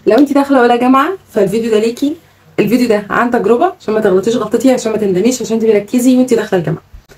لو انت داخله ولا جامعه فالفيديو ده ليكي الفيديو ده عن تجربه عشان ما تغلطيش غلطتي عشان ما تندميش عشان تبقي ركزي وانت داخله الجامعه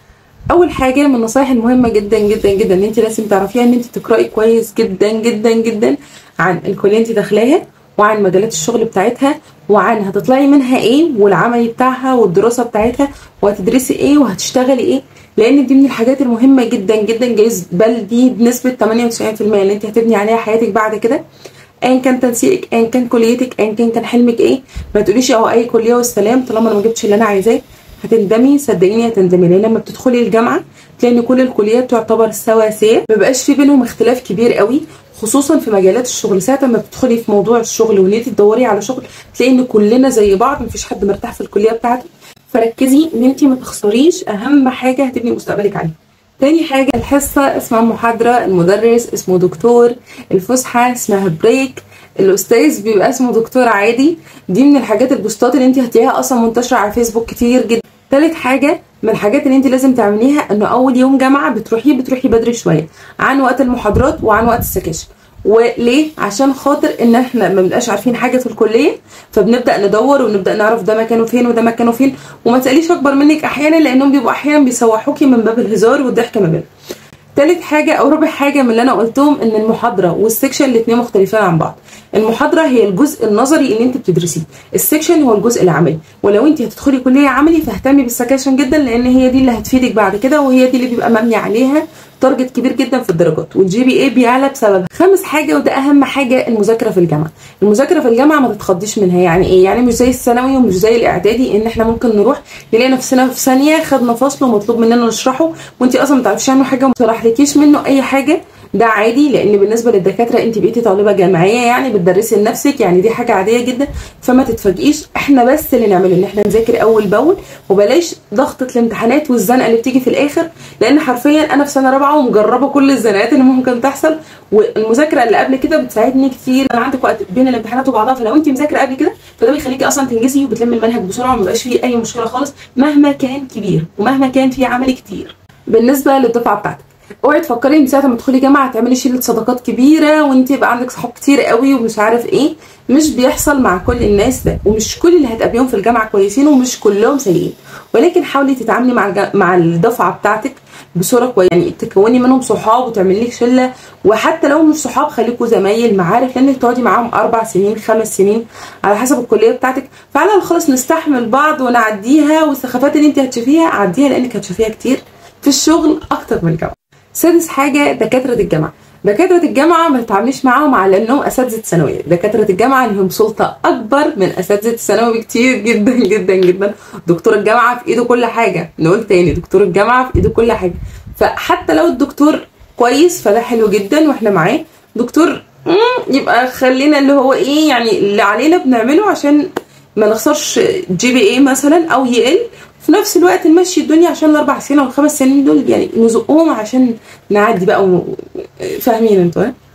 اول حاجه من النصايح المهمه جدا جدا جدا ان انت لازم تعرفيها ان انت تقراي كويس جدا جدا جدا عن الكليه انت داخلاها وعن مجالات الشغل بتاعتها وعن هتطلعي منها ايه والعملي بتاعها والدراسه بتاعتها وهتدرسي ايه وهتشتغلي ايه لان دي من الحاجات المهمه جدا جدا جايز بل دي بنسبه 98% اللي انت هتبني عليها حياتك بعد كده ايا كان تنسيقك ايا كان كليتك ايا كان كان حلمك ايه ما تقوليش اه اي كليه والسلام طالما انا ما جبتش اللي انا عايزاه هتندمي صدقيني هتندمي لان لما بتدخلي الجامعه تلاقي ان كل الكليات تعتبر سواسيه ما بقاش في بينهم اختلاف كبير قوي خصوصا في مجالات الشغل ساعه ما بتدخلي في موضوع الشغل وان انت تدوري على شغل تلاقي ان كلنا زي بعض مفيش حد مرتاح في الكليه بتاعته فركزي ان انت ما تخسريش اهم حاجه هتبني مستقبلك عليها تاني حاجة الحصة اسمها محاضرة المدرس اسمه دكتور الفسحة اسمها بريك الأستاذ بيبقى اسمه دكتور عادي دي من الحاجات البوستات اللي انت هتلاقيها أصلا منتشرة على فيسبوك كتير جدا تالت حاجة من الحاجات اللي انت لازم تعمليها انه اول يوم جامعة بتروحيه بتروحي بدري شوية عن وقت المحاضرات وعن وقت السكاشن وليه عشان خاطر ان احنا ما بنبقاش عارفين حاجه في الكليه فبنبدا ندور ونبدا نعرف ده مكانه فين وده مكانه فين وما تساليش اكبر منك احيانا لانهم بيبقوا احيانا بيسوحوكي من باب الهزار والضحك ما بينهم تالت حاجة أو رابع حاجة من اللي أنا قلتهم إن المحاضرة والسكشن الاتنين مختلفين عن بعض. المحاضرة هي الجزء النظري اللي أنت بتدرسيه، السكشن هو الجزء العملي، ولو أنت هتدخلي كلية عملي فاهتمي بالسكاشن جدا لأن هي دي اللي هتفيدك بعد كده وهي دي اللي بيبقى مبني عليها تارجت كبير جدا في الدرجات والجي بي اي بيعلى بسببها خامس حاجه وده اهم حاجه المذاكره في الجامعه المذاكره في الجامعه ما تتخضيش منها يعني ايه يعني مش زي الثانوي ومش زي الاعدادي ان احنا ممكن نروح نلاقي نفسنا في ثانيه خدنا فصل ومطلوب مننا نشرحه وانت اصلا ما تعرفيش عنه حاجه وما شرحلكيش منه اي حاجه ده عادي لان بالنسبه للدكاتره انت بقيتي طالبه جامعيه يعني بتدرسي لنفسك يعني دي حاجه عاديه جدا فما تتفاجئيش احنا بس اللي نعمله ان احنا نذاكر اول باول وبلاش ضغطه الامتحانات والزنقه اللي بتيجي في الاخر لان حرفيا انا في سنه رابعه ومجربه كل الزنقات اللي ممكن تحصل والمذاكره اللي قبل كده بتساعدني كتير انا عندك وقت بين الامتحانات وبعضها فلو انت مذاكره قبل كده فده بيخليكي اصلا تنجزي وبتلمي المنهج بسرعه وما بيبقاش فيه اي مشكله خالص مهما كان كبير ومهما كان فيه عمل كتير بالنسبه للدفعه بتاعتك اوعي تفكري ان ساعه ما تدخلي جامعه تعملي شله صداقات كبيره وانت يبقى عندك صحاب كتير قوي ومش عارف ايه مش بيحصل مع كل الناس ده ومش كل اللي هتقابليهم في الجامعه كويسين ومش كلهم سيئين ولكن حاولي تتعاملي مع الج... مع الدفعه بتاعتك بصوره كويسه يعني تكوني منهم صحاب وتعملي لك شله وحتى لو مش صحاب خليكوا زمايل معارف لانك تقعدي معاهم اربع سنين خمس سنين على حسب الكليه بتاعتك فعلى خلاص نستحمل بعض ونعديها والسخافات اللي انت هتشوفيها عديها لانك هتشوفيها كتير في الشغل اكتر من الجامعه سادس حاجه دكاتره الجامعه دكاتره الجامعه ما تتعامليش معاهم على انهم اساتذه ثانويه دكاتره الجامعه لهم سلطه اكبر من اساتذه الثانوي بكتير جدا جدا جدا دكتور الجامعه في ايده كل حاجه نقول تاني دكتور الجامعه في ايده كل حاجه فحتى لو الدكتور كويس فده حلو جدا واحنا معاه دكتور يبقى خلينا اللي هو ايه يعني اللي علينا بنعمله عشان ما نخسرش جي بي اي مثلا او يقل في نفس الوقت نمشي الدنيا عشان الاربع سنين او الخمس سنين دول يعني نزقهم عشان نعدي بقى و... فاهمين انتوا